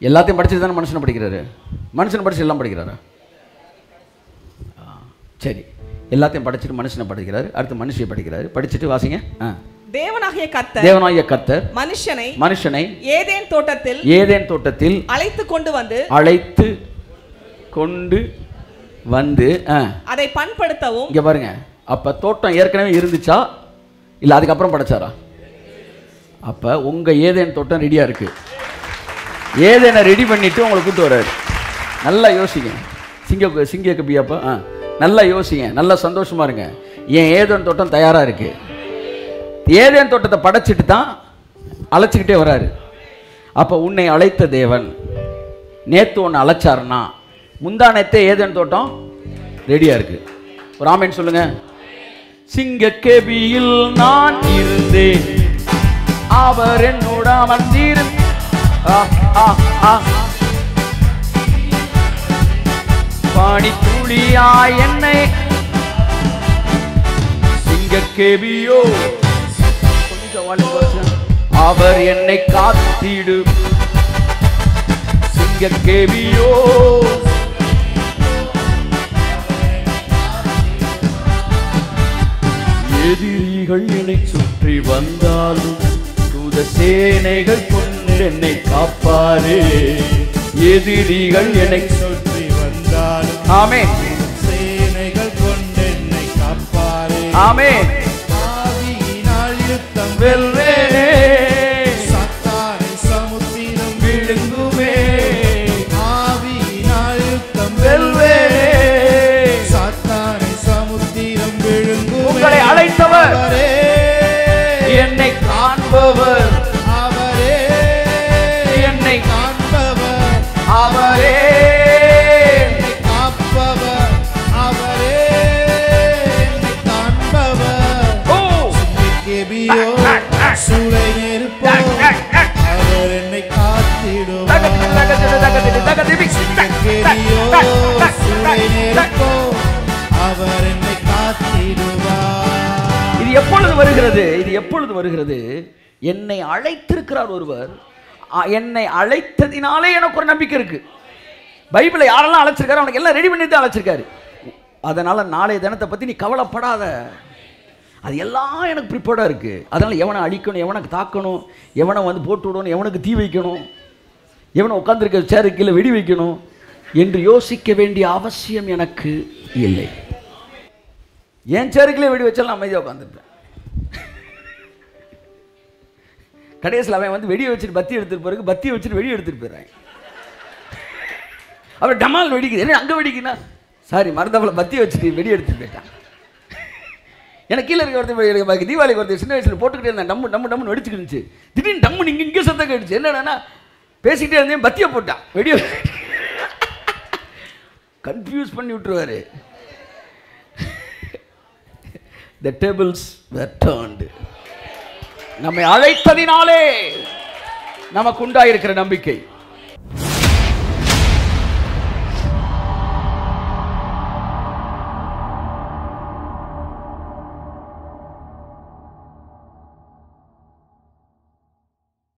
எல்லாத்தையும் படிச்சுட்டு தானே மனுஷனை படிக்கிறாரு மனுஷனை படிச்சு எல்லாம் படிக்கிறாரா ஆ, சரி எல்லாத்தையும் படிச்சுட்டு மனுஷனை படிக்கிறாரு அடுத்து மனுஷியை படிக்கிறாரு படிச்சுட்டு வாசிங்க ஆ. தேவனாகிய கர்த்தர் தேவனாகிய கர்த்தர் மனுஷனை மனுஷனை ஏதேன் தோட்டத்தில் ஏதேன் தோட்டத்தில் அழைத்து கொண்டு வந்து அழைத்து கொண்டு வந்து ஆ, அதை பண்படுத்தவும் இங்க பாருங்க அப்ப தோட்டம் ஏற்கனவே இருந்துச்சா இல்ல அதுக்கப்புறம் படைச்சாரா அப்ப உங்க ஏதேன் தோட்டம் ரெடியா இருக்கு ஏதேனை ரெடி பண்ணிட்டு உங்களை கூட்டு வர்றாரு நல்லா யோசிங்க சிங்க சிங்க கபியாப்பா ஆ நல்லா யோசிங்க நல்லா சந்தோஷமா இருங்க என் ஏதேன் தோட்டம் தயாரா இருக்கு ஏதேன் தோட்டத்தை படைச்சிட்டு தான் அழைச்சிக்கிட்டே வராரு அப்போ உன்னை அழைத்த தேவன் நேத்து ஒன்று அழைச்சாருன்னா முந்தா நேத்தே ஏதேன் தோட்டம் ரெடியா இருக்கு ஒரு ஆமேன் சொல்லுங்க சிங்க கேபியில் நான் இருந்தேன் அவர் என்னோட அமர்ந்தீர் ஆ, ஆ, ஆ. பாணி துளியா என்னை சிங்க கேபியோ கொஞ்சம் volume குறைச்சுங்க. அவர் என்னை காத்திடு சிங்க கேபியோ எதிரிகள் என்னை சுற்றி வந்தாலும் தூத சேனைகள் கொண்டு என்னை காப்பாரே எதிரிகள் என்னை சுற்றி வந்தாலும் ஆமே சேனைகள் கொண்டென்னை காப்பாரே ஆமே ஆவியினால் யுத்தம் வெல்வேனே சத்தாரை சமுத்திரம் விழுங்குமே ஆவியினால் யுத்தம் வெல்வேனே சத்தாரை சமுத்திரம் விழுங்குமே உங்களை அழைத்தவர் அவரே என்னை காண்பவர் அவரே என்னை காண்பவர் அவரே என்னை காப்பவர் அவரே என்னை காண்பவர் ஓ கெபியோ சூளை நெருப்போ அவர் என்னை தகதிடு, தகதிடு, தகதிடு, காத்திடுவார் தகதிடு. கெபியோ சூளை நெருப்போ அவர் என்னை காத்திடுவார் இது எப்பொழுது வருகிறது இது எப்பொழுது வருகிறது என்னை அழைத்திருக்கிறார் ஒருவர் அ- என்னை அழைத்ததினாலே எனக்கு ஒரு நம்பிக்கை இருக்கு பைபிளை யாரெல்லாம் அழைச்சிருக்காரு அவனுக்கு எல்லாம் ரெடி பண்ணி தான் அழைச்சிருக்காரு அதனால நாளைய தினத்தை பத்தி நீ கவலைப்படாத அது எல்லாம் எனக்கு ப்ரிப்பேர்டாக இருக்கு அதனால எவனை அழிக்கணும் எவனை தாக்கணும் எவனை வந்து போட்டு விடணும் எவனுக்கு தீ வைக்கணும் எவனை உட்காந்துருக்க சேரு கீழே வெடி வைக்கணும் என்று யோசிக்க வேண்டிய அவசியம் எனக்கு இல்லை என் சேருக்குள்ளே வெடி வச்சாலும் நான் அமைதியாக உட்காந்துருப்பேன் கடைசியில் அவன் வந்து வெடியை வச்சுட்டு பத்தி எடுத்துட்டு பிறகு பத்தியை வச்சுட்டு வெடி எடுத்துட்டு போயிடுறான் அவன் டமால் வெடிக்குது என்ன அங்கே வெடிக்குன்னா சாரி மறந்தவளை பத்தி வச்சுட்டு வெடி எடுத்துட்டு போயிட்டான் எனக்கு கீழே இருக்க ஒருத்தன் எனக்கு பாக்கி தீபாவளிக்கு ஒருத்தர் சின்ன வயசில் போட்டுக்கிட்டே இருந்தேன் டம்மு டம்மு டம்முன்னு வெடிச்சுட்டு இருந்துச்சு திடீர்னு டம்மு இங்கே இங்கே சத்தம் கேட்டுச்சு என்னடா பேசிக்கிட்டே இருந்தேன் பத்தியை போட்டான் வெடியை கன்ஃபியூஸ் பண்ணி விட்டுருவாரு த டேபிள்ஸ் were turned நம்மை அழைத்ததினாலே நமக்கு உண்டாயிருக்கிற நம்பிக்கை